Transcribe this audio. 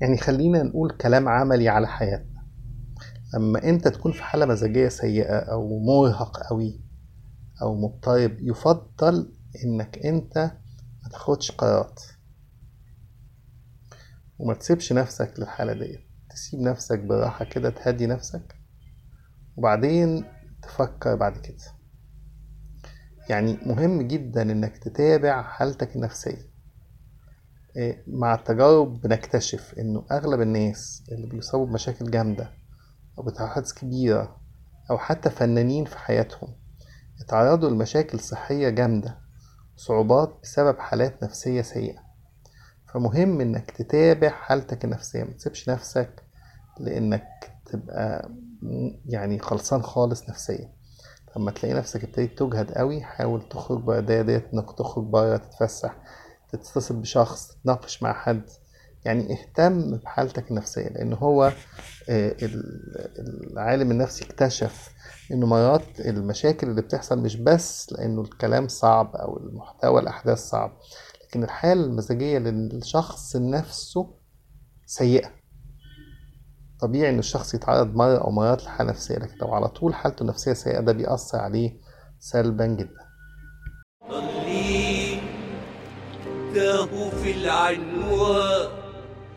يعني خلينا نقول كلام عملي على حياتنا لما انت تكون في حالة مزاجية سيئة او مرهق قوي او مضطرب يفضل انك انت ما تاخدش قرارات وما تسيبش نفسك للحالة دي تسيب نفسك براحة كده تهدي نفسك وبعدين تفكر بعد كده يعني مهم جدا انك تتابع حالتك النفسية إيه، مع التجارب بنكتشف انه اغلب الناس اللي بيصابوا بمشاكل جامدة او بتحدث كبيرة او حتى فنانين في حياتهم اتعرضوا لمشاكل صحية جامدة وصعوبات بسبب حالات نفسية سيئة فمهم انك تتابع حالتك النفسية متسيبش نفسك لانك تبقى يعني خلصان خالص نفسيا لما تلاقي نفسك ابتديت تجهد قوي حاول تخرج بره الدايرة ديت انك تخرج بره تتفسح تتصل بشخص تتناقش مع حد يعني اهتم بحالتك النفسية لأن هو آه، ال- العالم النفسي اكتشف إنه مرات المشاكل اللي بتحصل مش بس لأنه الكلام صعب أو المحتوى الأحداث صعب لكن الحالة المزاجية للشخص نفسه سيئة طبيعي إن الشخص يتعرض مرة أو مرات لحالة نفسية لكن لو على طول حالته النفسية سيئة ده بيأثر عليه سلبا جدا ضلي تاهوا في العنوان